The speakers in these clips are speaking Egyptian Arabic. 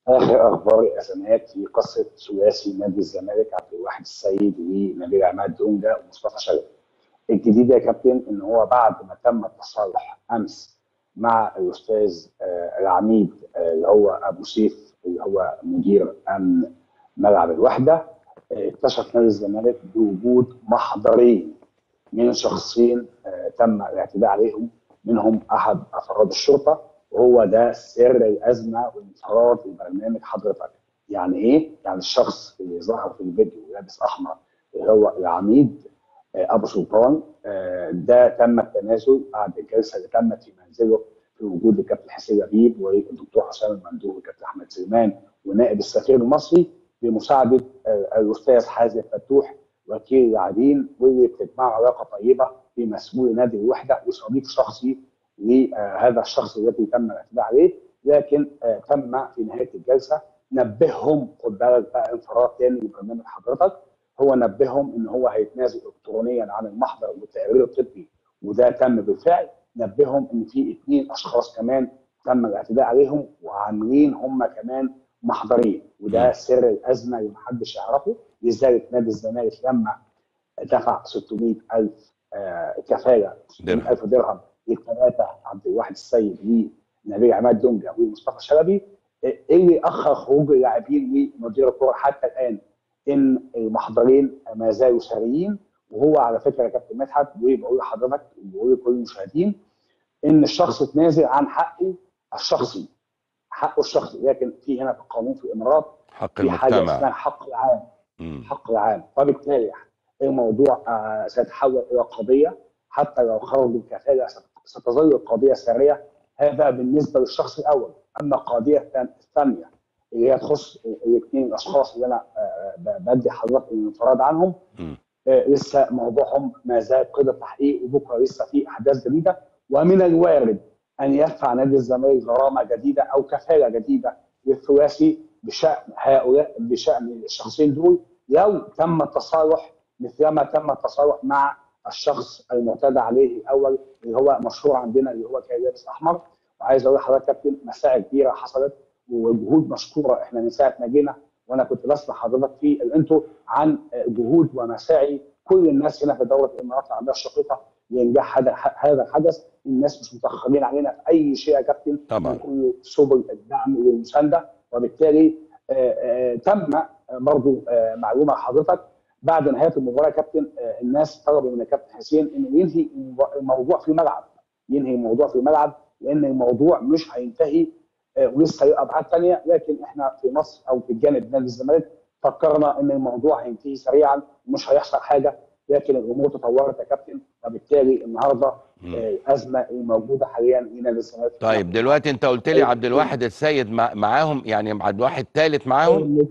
اخر اخبار الازمات في قصه ثلاثي نادي الزمالك عبد الواحد السيد ونبيل عماد دونجا ومصطفى شلبي. الجديد يا كابتن ان هو بعد ما تم التصالح امس مع الاستاذ آه، العميد آه، اللي هو ابو سيف اللي هو مدير امن ملعب الوحده آه، اكتشف نادي الزمالك بوجود محضرين من شخصين آه، تم الاعتداء عليهم منهم احد افراد الشرطه وهو ده سر الازمه وانفراد البرنامج حضرتك. يعني ايه؟ يعني الشخص اللي ظهر في الفيديو لابس احمر اللي هو العميد آه، ابو سلطان آه، ده تم التنازل بعد الجلسه اللي تمت في منزله في وجود الكابتن حسين لبيب والدكتور حسام المندوب والكابتن احمد سليمان ونائب السفير المصري بمساعده آه، الاستاذ حازم فتوح وكيل اللاعبين واللي بتجمع علاقه طيبه بمسؤول نادي الوحده وصديق شخصي لهذا الشخص الذي تم الاعتداء عليه لكن آه، تم في نهايه الجلسه نبههم خد بالك بقى انفراد تاني لبرنامج حضرتك هو نبههم ان هو هيتنازل الكترونيا عن المحضر والتقرير الطبي وده تم بالفعل نبههم ان في اثنين اشخاص كمان تم الاعتداء عليهم وعاملين هم كمان محضرين وده مم. سر الازمه اللي محدش يعرفه لذلك نادي الزمالك لما دفع 600 الف كفاله 600 الف درهم للثلاثه عبد الواحد السيد ونبيل عماد دونجا ومصطفى شلبي آه، اللي اخر خروج اللاعبين ومدير الكره حتى الان ان المحضرين ما زالوا ساريين وهو على فكره يا كابتن مدحت وبقول لحضرتك وبقول لكل المشاهدين ان الشخص اتنازل عن حقه الشخصي حقه الشخصي لكن في هنا في القانون في الامارات حق في حاجه اسمها المجتمع الحق العام مم. الحق العام وبالتالي الموضوع آه، سيتحول الى قضيه حتى لو خرج الكفاله ست- ستظل القضيه ساريه هذا بالنسبه للشخص الاول اما القضيه الثان- الثانيه اللي هي تخص الاثنين الاشخاص اللي انا آه، ب- بدي حضرتك الانفراد عنهم مم. آه، لسه موضوعهم ما زال قيد التحقيق وبكره لسه في احداث جديده ومن الوارد ان يدفع نادي الزمالك غرامه جديده او كفاله جديده للثلاثي بشان هؤلاء بشان الشخصين دول لو تم التصالح مثلما تم التصالح مع الشخص المعتدى عليه الاول اللي هو مشهور عندنا اللي هو كان لابس احمر وعايز اقول لحضرتك يا كابتن مساعي كبيره حصلت وجهود مشكوره احنا من ساعه ما جينا وانا كنت بسمع حضرتك في الانترو عن جهود ومساعي كل الناس هنا في دوله الامارات العربيه الشقيقه لانجاح هذا هذا الحدث الناس مش متاخرين علينا في اي شيء يا كابتن طبعا. كل سبل الدعم والمسانده وبالتالي آه، آه، تم برضو آه، معلومه لحضرتك بعد نهايه المباراه يا كابتن آه، الناس طلبوا من الكابتن حسين انه ينهي الموضوع في الملعب ينهي الموضوع في الملعب لان الموضوع مش هينتهي آه، ولسه له ابعاد ثانيه لكن احنا في مصر او في جانب نادي الزمالك فكرنا ان الموضوع هينتهي سريعا ومش هيحصل حاجه لكن الامور تطورت يا كابتن وبالتالي النهارده مم. آه، الازمه الموجوده حاليا لنادي الزمالك طيب دلوقتي انت قلت لي عبد الواحد السيد مع- معاهم يعني عبد الواحد ثالث معاهم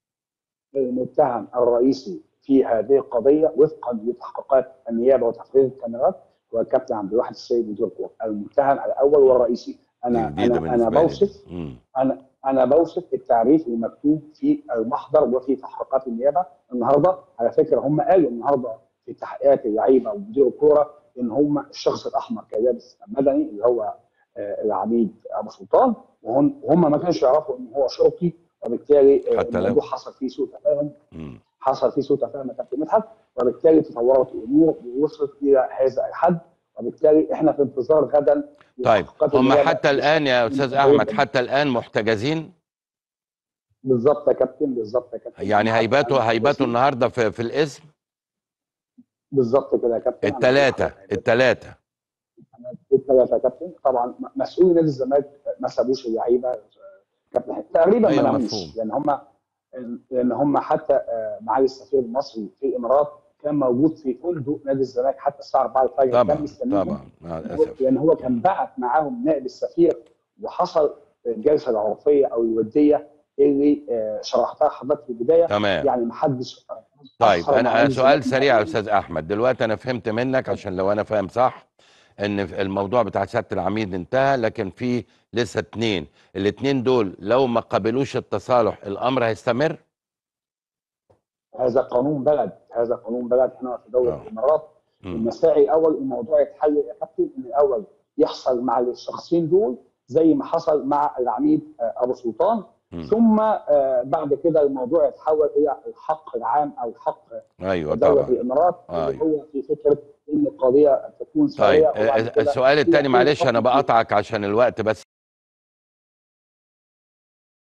المتهم الرئيسي في هذه القضيه وفقا لتحقيقات النيابه وتقرير الكاميرات هو الكابتن عبد الواحد السيد مدير الكوره المتهم الاول والرئيسي انا جديدة انا انا بالنسبة لي. بوصف مم. انا انا بوصف التعريف المكتوب في المحضر وفي تحقيقات النيابه النهارده على فكره هم قالوا النهارده في تحقيقات اللعيبه ومدير الكوره ان هم الشخص الاحمر كان لابس مدني اللي هو آه، العميد ابو سلطان وهم وهم ما كانش يعرفوا ان هو شرطي وبالتالي آه، حتى لو. الموضوع حصل فيه سوء تفاهم مم. حصل فيه سوء تفاهم يا كابتن مدحت وبالتالي تطورت الامور ووصلت الى هذا الحد وبالتالي احنا في انتظار غدا طيب لتحقيقات هم النيابة. حتى الان يا استاذ احمد حتى الان محتجزين بالظبط يا كابتن بالظبط يا كابتن يعني هيباتوا هيباتوا النهارده في, في الاسم بالظبط كده يا كابتن الثلاثه الثلاثه الثلاثه يا كابتن طبعا مسؤول نادي الزمالك ما سابوش اللعيبه كابتن تقريبا أيوة ما مفهوم. ناموش لان هم لان هم حتى آه، معالي السفير المصري في الامارات كان موجود في فندق نادي الزمالك حتى الساعه 4 الفجر كان طبعا مستنيهم طبعا مع الاسف لان هو كان بعت معاهم نائب السفير وحصل الجلسه العرفيه او الوديه اللي آه، شرحتها حضرتك في البدايه تمام يعني ما حدش طيب أخر انا معالي أنا سؤال الزمالك. سريع يا استاذ احمد دلوقتي انا فهمت منك عشان لو انا فاهم صح ان في الموضوع بتاع سياده العميد انتهى لكن في لسه اتنين الاتنين دول لو ما قبلوش التصالح الامر هيستمر هذا قانون بلد هذا قانون بلد هنا في دوله آه. الامارات مم. المساعي الاول الموضوع يتحل يا كابتن ان الاول يحصل مع الشخصين دول زي ما حصل مع العميد آه، ابو سلطان مم. ثم آه، بعد كده الموضوع يتحول الى الحق العام او حق ايوه دوله طبعا الامارات اللي أيوة. هو في فكره ان القضيه تكون طيب سوريه وبعد آه، كده السؤال هي الثاني كل معلش انا حكم- بقطعك عشان الوقت بس